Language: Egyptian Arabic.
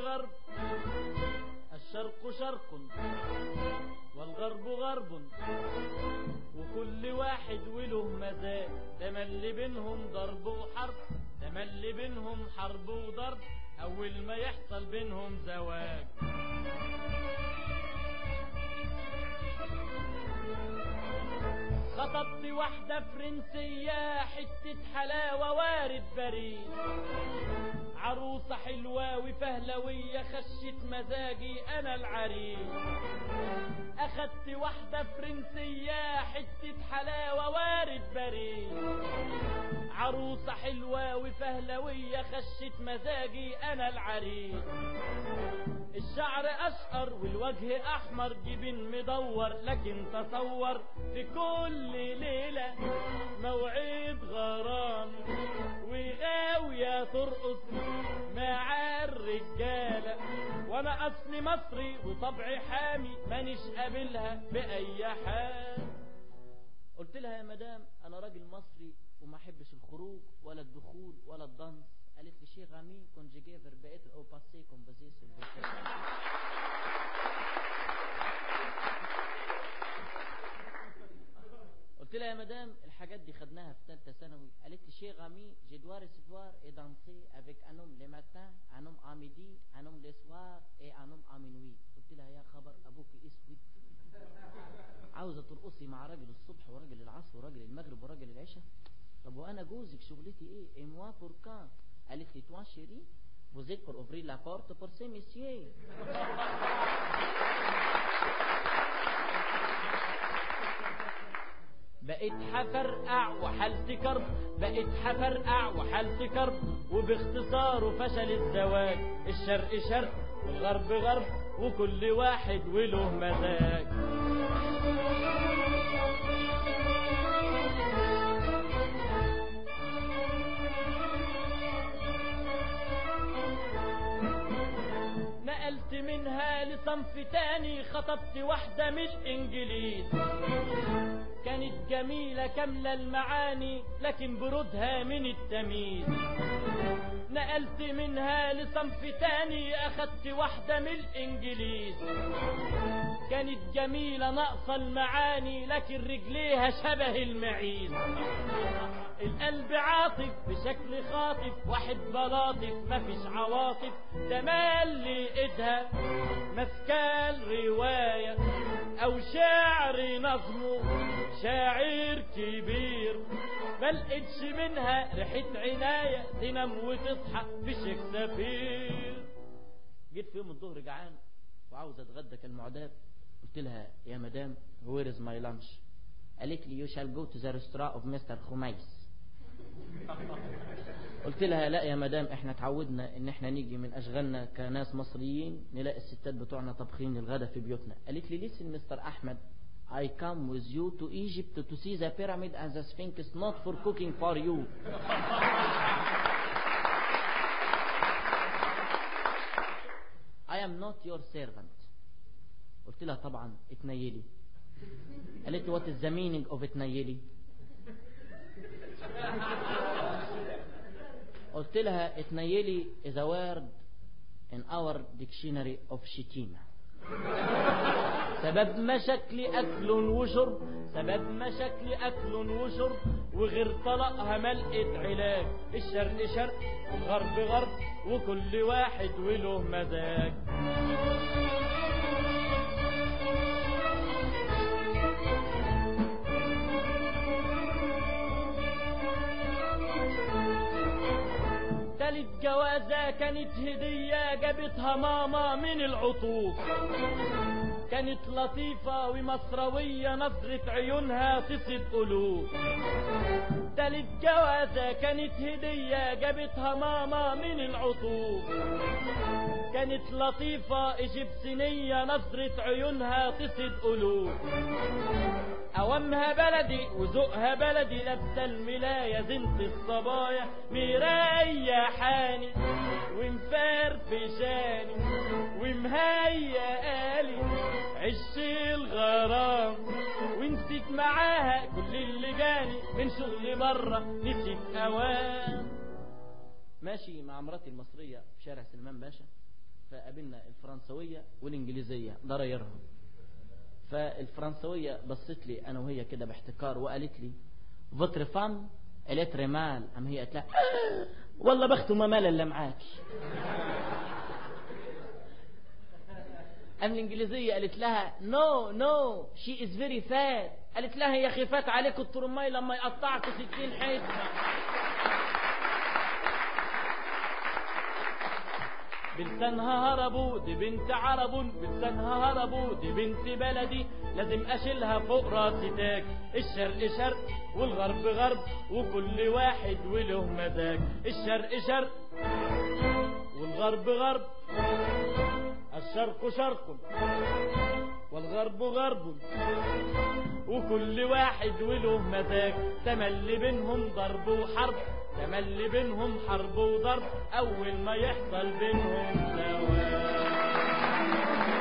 غرب الشرق شرق والغرب غرب وكل واحد وله مزاج ده ما اللي بينهم ضرب وحرب ده ما اللي بينهم حرب وضرب اول ما يحصل بينهم زواج خطبت واحدة فرنسية حتة حلاوة وارد بريد عروسة حلوة وفهلوية خشت مزاجي أنا العريس أخدت واحدة فرنسية حتة حلاوة وارد بريد عروسة حلوة وفهلوية خشت مزاجي أنا العريس الشعر أشقر والوجه أحمر جبين مدور لكن تصور في كل ليلة موعد غرام وغاوية ترقص مع الرجالة وأنا أصلي مصري وطبعي حامي مانيش قابلها بأي حال قلت لها يا مدام أنا راجل مصري وما أحبش الخروج ولا الدخول ولا الدنس قالت لي شي غامي كونجيجي فيربيت او باسي كومبوزيسيون قلت لها يا مدام الحاجات دي خدناها في ثالثه ثانوي قالت لي شي غامي جي دوا ريسيفوار اي دانسي افيك ان homme لي ماتان ان homme ا ميدي ان homme لي سوار اي ان homme ا مينوي قلت لها يا خبر ابوك اسود عاوزه ترقصي مع راجل الصبح وراجل العصر وراجل المغرب وراجل العشاء طب وانا جوزك شغلتي ايه اي موا بور كان قالت لي toi chérie vous êtes pour ouvrir la porte pour ces messieurs بقيت حفرقع وحالتي كرب بقيت حفرقع وحالتي كرب وباختصار وفشل الزواج الشرق شرق والغرب غرب وكل واحد وله مزاج نقلت منها لصنف تاني خطبت واحدة من الإنجليز كانت جميلة كاملة المعاني لكن برودها من التمييز نقلت منها لصنف تاني أخدت واحدة من الإنجليز كانت جميلة ناقصة المعاني لكن رجليها شبه المعيز القلب عاطف بشكل خاطف واحد بلاطف مفيش عواطف ده مالي ايدها مسكال رواية او شعر نظمه شاعر كبير ملقتش منها ريحة عناية تنام وتصحى في شكسبير جيت في يوم الظهر جعان وعاوز اتغدى كالمعدات قلت لها يا مدام where is my lunch قالت لي you shall go to the restaurant of Mr. خميس قلت لها لا يا مدام احنا اتعودنا ان احنا نيجي من اشغالنا كناس مصريين نلاقي الستات بتوعنا طبخين الغدا في بيوتنا قالت لي listen مستر احمد I come with you to Egypt to see the pyramid and the sphinx not for cooking for you I am not your servant قلت لها طبعا اتنيلي قالت لي what is the meaning of اتنيلي قلت لها اتنيلي is a word in our dictionary of شتيمة سبب مشاكلي أكل وشرب سبب مشاكلي أكل وشرب وغير طلقها ملقت علاج الشرق شرق والغرب غرب وكل واحد وله مزاج تالت جوازة كانت هدية جابتها ماما من العطوف كانت لطيفة ومصروية نظرة عيونها تصد قلوب تالت جوازة كانت هدية جابتها ماما من العطوف كانت لطيفة إجبسينية نظرة عيونها تصد قلوب أوامها بلدي وذوقها بلدي لابسة الملاية زنت الصبايا مريحاني ومفرفشاني ومهيئالي عش الغرام ونسيت معاها كل اللي جاني من شغل مرة نسيت أوام ماشي مع مراتي المصرية في شارع سلمان باشا فقابلنا الفرنسوية والإنجليزية ضرايرهم فالفرنسوية بصت لي أنا وهي كده باحتكار وقالت لي فوتر فام قالت رمال أم هي قالت لها "آه، والله بخته ما مال اللي معاك أم الإنجليزية قالت لها نو نو شي از فيري فات قالت لها هي خفات عليكم الترماي لما يقطعكم ستين حتة بلسانها هربوا دي بنت عرب بلسانها هربوا دي بنت بلدي لازم اشيلها فوق راسي تاج الشرق شرق والغرب غرب وكل واحد وله مزاج الشرق شرق والغرب غرب الشرق شرق والغرب غرب وكل واحد وله مزاج تملي بينهم ضرب وحرب تملي بينهم حرب وضرب اول ما يحصل بينهم زواج